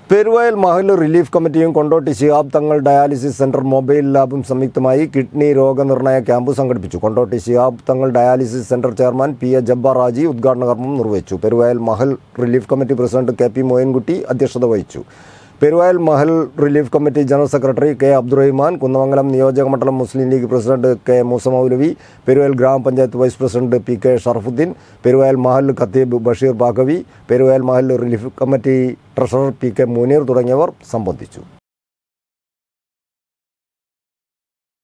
Peruvayal Mahal relief കമ്മിറ്റിയും Kondotty Shihab Thangal dialysis centre mobile ലാബും സംയുക്തമായി kidney രോഗനിർണയ ക്യാമ്പ് സംഘടിപ്പിച്ചു Kondotty Shihab Thangal dialysis centre chairman P A Jabbar Raji ഉദ്ഘാടന കർമ്മം നിർവഹിച്ചു Peruvayal Mahal relief committee president K P Moyankutty അധ്യക്ഷത വഹിച്ചു Peruvayal Mahal relief committee general secretary K Abdurahiman Kunnamangalam നിയോജക മണ്ഡലം മുസ്ലിം ലീഗ് പ്രസിഡന്റ് കെ മൂസ മൗലവി പെരുവയൽ ഗ്രാമപഞ്ചായത്ത് vice president P K Sharafudheen Peruvayal Mahal Khatheeb Basheer Baqavi Peruvayal Mahal relief committee treasurer P K Muneer തുടങ്ങിയവർ സംബന്ധിച്ചു